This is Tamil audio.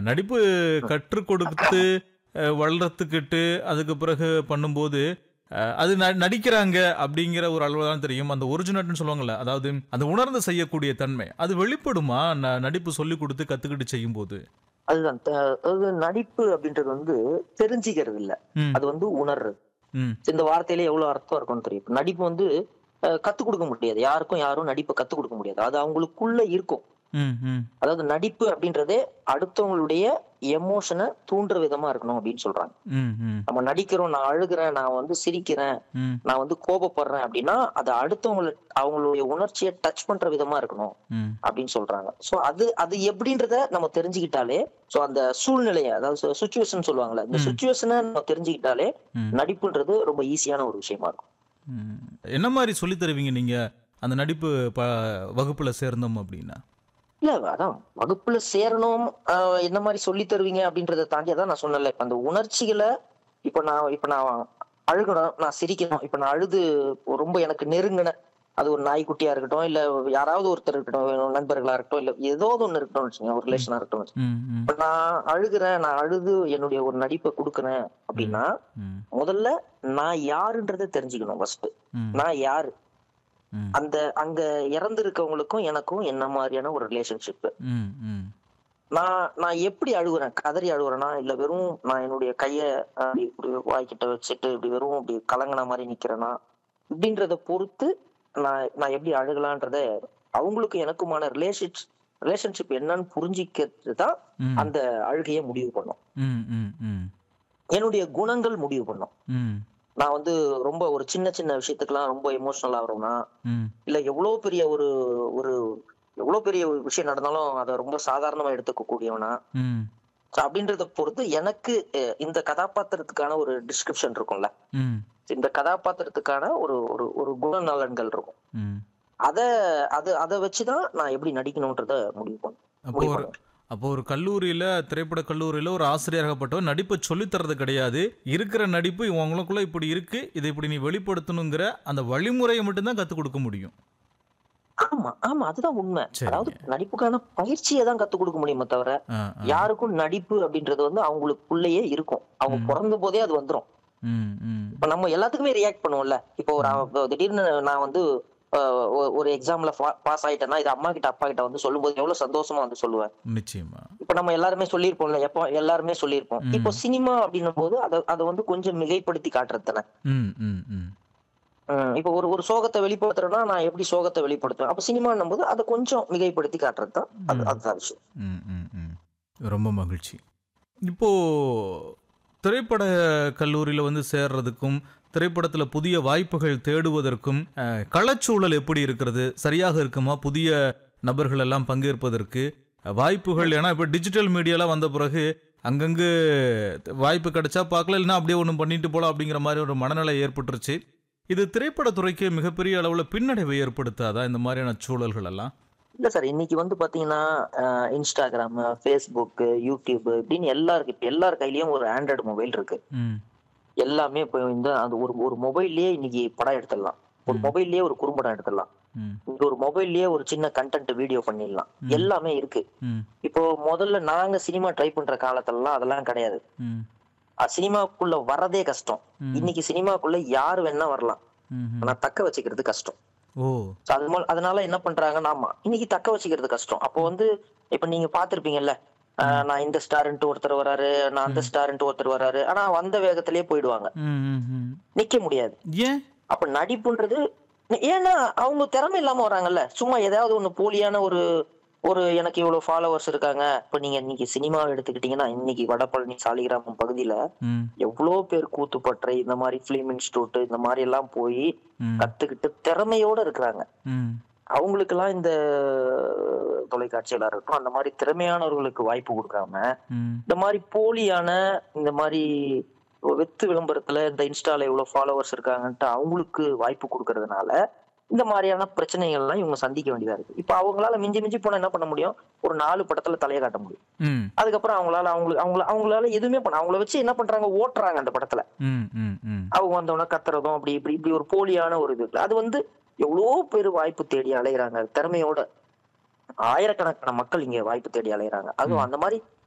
நடிப்பு கற்றுக் கொடுத்து அஹ், வளர்த்துக்கிட்டு அதுக்கு பிறகு பண்ணும்போது அஹ், அது ந- நடிக்கிறாங்க அப்படிங்கிற ஒரு அளவு தான் தெரியும் அந்த ஒரிஜினல்னு சொல்லுவாங்கல்ல அதாவது அந்த உணர்ந்து செய்யக்கூடிய தன்மை அது வெளிப்படுமா ந- நடிப்பு சொல்லி கொடுத்து கத்துக்கிட்டு செய்யும் போது அதுதான் த- அதாவது நடிப்பு அப்படின்றது வந்து தெரிஞ்சுக்கிறது இல்ல ம், அது வந்து உணர்றது ம், இந்த வார்த்தையில எவ்வளவு அர்த்தம் இருக்கும்னு தெரியும் இப்ப நடிப்பு வந்து அஹ், கத்துக் கொடுக்க முடியாது யாருக்கும் யாரும் நடிப்பை கத்துக் கொடுக்க முடியாது அது அவங்களுக்குள்ள இருக்கும் ம், ம், அதாவது நடிப்பு அப்படின்றதே அடுத்தவங்களுடைய எமோஷனை தூண்டுற விதமா இருக்கணும் அப்படின்னு சொல்றாங்க ம், ம், நம்ம நடிக்கிறோம் நான் அழுகிறேன் நான் வந்து சிரிக்கிறேன் ம், நான் வந்து கோபப்படுறேன் அப்படின்னா அது அடுத்தவங்களை அவங்களுடைய உணர்ச்சியை டச் பண்ற விதமா இருக்கணும் ம், அப்படின்னு சொல்றாங்க சோ அது அது எப்படின்றத நம்ம தெரிஞ்சுக்கிட்டாலே சோ அந்த சூழ்நிலையை அதாவது சுச்சுவேஷன் சொல்லுவாங்கல்ல இந்த ம். சுச்சுவேஷனை நம்ம தெரிஞ்சுக்கிட்டாலே ம். நடிப்புன்றது ரொம்ப ஈஸியான ஒரு விஷயமா இருக்கும் ம். என்ன மாதிரி சொல்லித் தருவீங்க நீங்க அந்த நடிப்பு ப வகுப்புல சேர்ந்தோம் அப்படின்னா இல்ல அதான் வகுப்புல சேரணும் ஆஹ் என்ன மாதிரி சொல்லி தருவீங்க அப்படின்றத தாண்டி அதான் நான் சொன்னல இப்ப அந்த உணர்ச்சிகளை இப்ப நான் இப்ப நான் அழுகணும் நான் சிரிக்கணும் இப்ப நான் அழுது ரொம்ப எனக்கு நெருங்கின அது ஒரு நாய்க்குட்டியா இருக்கட்டும் இல்ல யாராவது ஒருத்தர் இருக்கட்டும் நண்பர்களா இருக்கட்டும் இல்ல ஏதோ ஒண்ணு இருக்கட்டும் வச்சுக்கோங்க ஒரு ரிலேஷனா இருக்கட்டும் வச்சுக்கோங்க. ம், ம், இப்ப நான் அழுகுறேன் நான் அழுது என்னுடைய ஒரு நடிப்பை கொடுக்குறேன் அப்படின்னா ம், முதல்ல நான் யாருன்றதை தெரிஞ்சுக்கணும் ஃபர்ஸ்ட் ம், நான் யாரு ம், அந்த அங்க இறந்து இருக்கவங்களுக்கும் எனக்கும் என்ன மாதிரியான ஒரு ரிலேஷன்ஷிப் ம், ம், நான் நான் எப்படி அழுகுறேன் கதறி அழுகுறேனா இல்ல வெறும் நான் என்னுடைய கைய அப்படி இப்படி வாய்க்கிட்ட வச்சுட்டு இப்படி வெறும் இப்படி கலங்கின மாதிரி நிக்கிறேனா இப்படின்றத பொறுத்து நான் நான் எப்படி அழுகலான்றத அவங்களுக்கு எனக்குமான ரிலேஷன்ஷிப் ரிலேஷன்ஷிப் என்னன்னு புரிஞ்சிக்கிறது தான் ம், அந்த அழுகையை முடிவு பண்ணும் ம், ம், ம், என்னுடைய குணங்கள் முடிவு பண்ணும் ம், நான் வந்து ரொம்ப ஒரு சின்ன சின்ன விஷயத்துக்கெல்லாம் ரொம்ப எமோஷனல் ஆகிறோம்னா ம், இல்ல எவ்வளவு பெரிய ஒரு ஒரு எவ்வளவு பெரிய ஒரு விஷயம் நடந்தாலும் அதை ரொம்ப சாதாரணமா எடுத்துக்க கூடியவனா ம், So, அப்படின்றத பொறுத்து எனக்கு அஹ், இந்த கதாபாத்திரத்துக்கான ஒரு டிஸ்கிரிப்ஷன் இருக்கும்ல ம், இந்த கதாபாத்திரத்துக்கான ஒரு ஒரு ஒரு குணநலன்கள் இருக்கும் ம். அத அது அதை வச்சுதான் நான் எப்படி நடிக்கணும்ன்றத முடிவு பண்ணும் அப்போ முடிவு ஒரு பண்ணுவேன் அப்போ ஒரு கல்லூரியில திரைப்பட கல்லூரியில ஒரு ஆசிரியராகப்பட்டவர் நடிப்பை சொல்லித் தர்றது கிடையாது இருக்கிற நடிப்பு உங்களுக்குள்ள இப்படி இருக்கு இதை இப்படி நீ வெளிப்படுத்தணுங்கிற அந்த வழிமுறையை மட்டும்தான் கத்துக் கொடுக்க முடியும் ஆமா ஆமா அதுதான் உண்மை சரிங்க. அதாவது நடிப்புக்கான பயிற்சியை தான் கத்துக் கொடுக்க முடியுமே தவிர ஆ, ஆ. யாருக்கும் நடிப்பு அப்படின்றது வந்து அவங்களுக்குள்ளேயே இருக்கும் அவங்க ம். பிறந்த போதே அது வந்துரும் ம், ம், இப்ப நம்ம எல்லாத்துக்குமே ரியாக்ட் பண்ணுவோம்ல இப்போ ஒரு அவ- இப்போ திடீர்னு நான் வந்து அஹ், ஒ- ஒரு எக்ஸாம்ல பாஸ் ஆயிட்டேன்னா இது அம்மா கிட்ட அப்பா கிட்ட வந்து சொல்லும்போது எவ்வளவு சந்தோஷமா வந்து சொல்லுவேன் நிச்சயமா இப்ப நம்ம எல்லாருமே சொல்லியிருப்போம்ல எப்போ எல்லாருமே சொல்லியிருப்போம் ம். இப்போ சினிமா அப்படின்னும் போது அதை அதை வந்து கொஞ்சம் மிகைப்படுத்தி காட்டுறது தானே ம், ம், ம். ஹம், இப்போ ஒரு ஒரு சோகத்தை வெளிப்படுத்துறேன்னா நான் எப்படி சோகத்தை வெளிப்படுத்துவேன் அப்ப சினிமான்னும் போது அதை கொஞ்சம் மிகைப்படுத்தி காட்டுறது தான் அது ம். அதுதான் விஷயம் ம், ம், ம். ரொம்ப மகிழ்ச்சி இப்போ திரைப்பட கல்லூரியில் வந்து சேர்றதுக்கும் திரைப்படத்தில் புதிய வாய்ப்புகள் தேடுவதற்கும் அஹ், களச்சூழல் எப்படி இருக்கிறது சரியாக இருக்குமா புதிய நபர்கள் எல்லாம் பங்கேற்பதற்கு அஹ், வாய்ப்புகள் ஏன்னா இப்போ டிஜிட்டல் மீடியாலாம் வந்த பிறகு அங்கங்கு வாய்ப்பு கிடைச்சா பார்க்கல இல்லைன்னா அப்படியே ஒன்றும் பண்ணிட்டு போகலாம் அப்படிங்கிற மாதிரி ஒரு மனநிலை ஏற்பட்டுருச்சு இது திரைப்படத்துறைக்கு மிகப்பெரிய அளவில் பின்னடைவை ஏற்படுத்தாதா இந்த மாதிரியான சூழல்கள் எல்லாம் இல்ல சார் இன்னைக்கு வந்து பாத்தீங்கன்னா அஹ், இன்ஸ்டாகிராம் ஃபேஸ்புக் யூடியூப் இப்படின்னு எல்லாருக்கு இப்ப எல்லார் கையிலயும் ஒரு ஆண்ட்ராய்டு மொபைல் இருக்கு ம் எல்லாமே இப்போ இந்த அந்த ஒரு ஒரு மொபைல்லயே இன்னைக்கு படம் எடுத்துடலாம் ஒரு ம். மொபைல்லயே ஒரு குறும்படம் எடுத்துடலாம் ம் இந்த ஒரு மொபைல்லயே ஒரு சின்ன கண்டென்ட் வீடியோ பண்ணிடலாம் ம். எல்லாமே இருக்கு ம் இப்போ முதல்ல நாங்க சினிமா ட்ரை பண்ற காலத்துலலாம் அதெல்லாம் கிடையாது ம் அஹ் சினிமாக்குள்ள வரதே கஷ்டம் ம். இன்னைக்கு சினிமாக்குள்ள யார் வேணா வரலாம் ம் ஆனா தக்க வச்சுக்கிறது கஷ்டம் ஓ So அது மூல- அதனால என்ன பண்றாங்கன்னா ஆமா இன்னைக்கு தக்க வச்சுக்கிறது கஷ்டம் அப்போ வந்து இப்ப நீங்க பாத்திருப்பீங்கல்ல அஹ் நான் இந்த ஸ்டாருன்ட்டு ஒருத்தர் வராரு நான் அந்த ஸ்டாருன்ட்டு ஒருத்தர் வராரு ஆனா வந்த வேகத்திலேயே போயிடுவாங்க ம் ம் ம் நிக்க முடியாது ஏன் அப்ப நடிப்புன்றது ஏன்னா அவங்க திறமை இல்லாம வராங்கல்ல சும்மா ஏதாவது ஒண்ணு போலியான ஒரு ஒரு எனக்கு இவ்வளவு ஃபாலோவர்ஸ் இருக்காங்க இப்ப நீங்க இன்னைக்கு சினிமா எடுத்துக்கிட்டீங்கன்னா இன்னைக்கு வடபழனி சாலிகிராமம் பகுதியில ம் எவ்வளவு பேர் கூத்துப்பற்றை இந்த மாதிரி பிலிம் இன்ஸ்டியூட் இந்த மாதிரி எல்லாம் போய் ம் கத்துக்கிட்டு திறமையோட இருக்கிறாங்க ம் அவங்களுக்கெல்லாம் இந்த தொலைக்காட்சிகளா இருக்கட்டும் அந்த மாதிரி திறமையானவர்களுக்கு வாய்ப்பு கொடுக்காம ம் இந்த மாதிரி போலியான இந்த மாதிரி வெத்து விளம்பரத்துல இந்த இன்ஸ்டால எவ்வளவு ஃபாலோவர்ஸ் இருக்காங்கன்ட்டு அவங்களுக்கு வாய்ப்பு கொடுக்கறதுனால இந்த மாதிரியான பிரச்சனைகள்லாம் இவங்க சந்திக்க வேண்டியதா இருக்கு இப்ப அவங்களால மிஞ்சி மிஞ்சி போனா என்ன பண்ண முடியும் ஒரு நாலு படத்துல தலையை காட்ட முடியும் ம் அதுக்கப்புறம் அவங்களால அவங்களுக்கு அவங்கள அவங்களால எதுவுமே பண்ண அவங்கள வச்சு என்ன பண்றாங்க ஓட்டுறாங்க அந்த படத்துல ம் ம் ம் அவங்க வந்தவொடனே கத்துறதும் அப்படி இப்படி இப்படி ஒரு போலியான ஒரு இது இருக்கு. அது வந்து எவ்வளோ பேர் வாய்ப்பு தேடி அலைகிறாங்க திறமையோட ஆயிரக்கணக்கான மக்கள் இங்க வாய்ப்பு தேடி அலைகிறாங்க அதுவும் அந்த மாதிரி